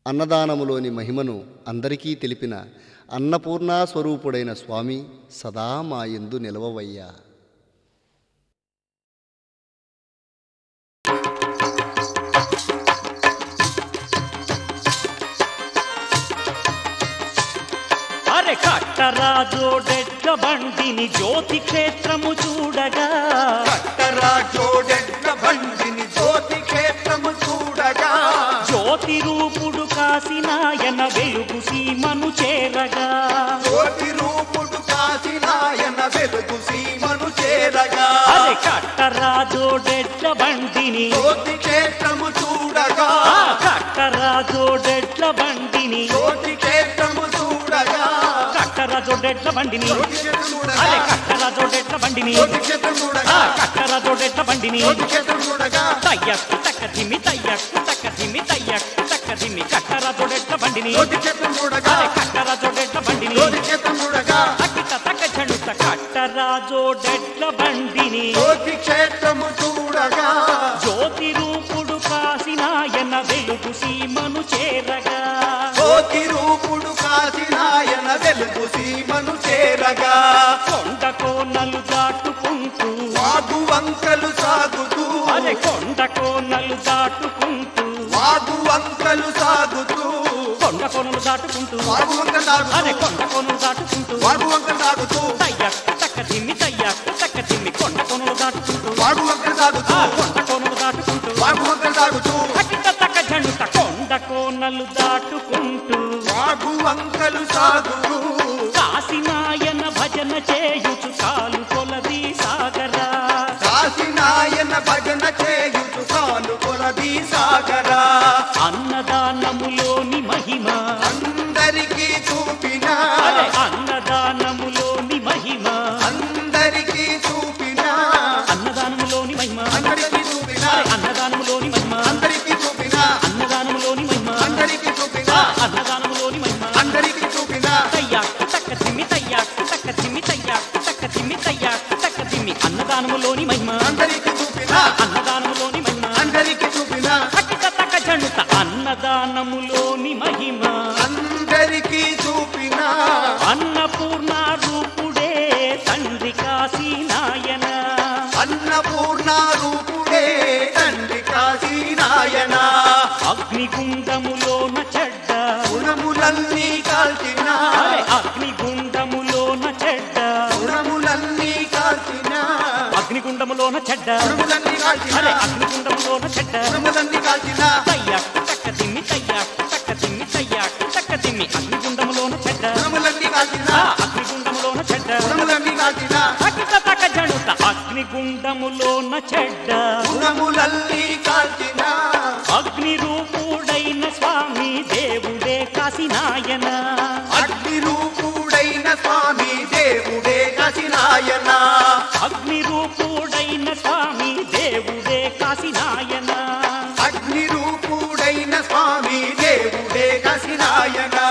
అన్నదానములోని మహిమను అందరికీ తెలిపిన అన్నపూర్ణా స్వరూపుడైన స్వామి సదా మా యందు నిలవవయ్యా అరె కట్టరాజోడెడ్ల బండిని జ్యోతి క్షేత్రము చూడగా కట్టరా జోడెడ్ల బండిని జ్యోతి క్షేత్రము చూడగా జ్యోతి రూపుడు కాసినాయన వెలుగు సీమను చేరగా జ్యోతి రూపుడు కాశీనాయన వెలుగు సీమను చేరగా అరె కట్టరాజోడెడ్ల బండిని జ్యోతి క్షేత్రము చూడగా ఆ కట్టరాజోడెడ్ల బండిని జ్యోతి క్షేత్రము చూడగా కట్టరాజోడెడ్ల బండిని జ్యోతి క్షేత్రం చూడగా అరే కట్టరాజోడెడ్ల బండిని జ్యోతి క్షేత్రం ఆ చూడగా కట్టరాజోడెడ్ల బండిని జ్యోతి క్షేత్రం చూడగా తయ్యక్కు తక్కదిమి తయ్యక్కు తక్కదిమి తయ్యక్కు తక్కదిమి కట్టరాజోడెడ్ల బండిని జ్యోతి క్షేత్రం చూడగా అరే కట్టరాజోడెడ్ల బండిని జ్యోతి క్షేత్రం చూడగా అకిట తక్క చెడుత కట్టరాజోడెడ్ల బండిని జ్యోతి క్షేత్రము చూడగా జ్యోతి రూపుడు కాసినాయన వెలుగు సీమను చేరగా జ్యోతి రూపుడు కాశీనాయన వెలుగు సీమను చేరగా కొండ కోనలు దాటుకుంటూ వాగు వంకలు సాగుతూ అరే కొండ కోనలు దాటుకుంటూ వాగు వంకలు సాగుతూ కొండ కోనలు దాటుకుంటూ వాగు వంకలు అరే సాగుతూ కొండ కోనలు దాటుకుంటూ వాగు వంకలు సాగుతూ తయ్యక్కు తక్క దిమ్మి తయ్యక్కు తక్క దిమ్మి కొండ కోనలు దాటుకుంటూ వాగు వంకలు సాగుతూ ఆ కొండ కోనలు దాటుకుంటూ వాగు వంకలు సాగుతూ అకిట తక్క జంట కొండ కోనలు దాటుకుంటూ వాగు వంకలు సాగుతూ కాశీనాయన భజన చేయుచు కాలు కొలది సాగరా కాశీనాయన భజన చేయుచు కాలు కొలది సాగరా అన్నదానములోని మహిమ అందరికీ చూపిన అరే అన్నదానములోని మహిమ అందరికీ చూపిన అన్నదానములోని మహిమ అందరికీ చూపిన అరే అన్నదానములోని మహిమ అందరికీ చూపిన అన్నదానములోని మహిమ అందరికీ చూపిన ఆ అన్నదానములోని మహిమ అందరికీ చూపిన తయ్యాకు తక్క తిమ్మి తయ్యాకు తక్క తిమ్మి తయ్యాకు తక్క తిమ్మి తయ్యాకు తక్క తిమ్మి అన్నదానములోని మహిమ అందరికీ చూపిన ఆ అన్నదానములోని మహిమ అందరికీ చూపిన అకిట తక్క జంట అన్నదానములోని మహిమ అందరికీ చూపిన అన్నపూర్ణ రూపుడే తండ్రి కాశీనాయన అన్నపూర్ణ రూపుడే తండ్రి కాశీనాయన అగ్నిగుండములోన చెడ్డ గుణములన్నీ కాల్చిన అరే అగ్నిగుండములోన చెడ్డ గుణములన్నీ కాల్చిన అగ్నిగుండములోన చెడ్డ గుణములన్నీ కాల్చిన అరే అగ్నిగుండములోన చెడ్డ గుణములన్నీ కాల్చిన తయ్యాకు తక్క తిమ్మి తయ్యాకు తక్క తిమ్మి తయ్యాకు తక్క తిమ్మి అగ్నిగుండములోన చెడ్డ గుణములన్నీ కాల్చిన ఆ అగ్నిగుండములోన చెడ్డ గుణములన్నీ కాల్చిన అకిట తక్క జనుత అగ్నిగుండములోన చెడ్డ గుణములన్నీ కాల్చిన అగ్ని రూపుడైన స్వామి దేవుడే కాశీనాయన అగ్ని రూపుడైన స్వామి దేవుడే కాశీనాయన అగ్ని రూపుడైన స్వామి దేవుడే కాశీనాయన అగ్ని రూపుడైన స్వామి దేవుడే కాశీనాయన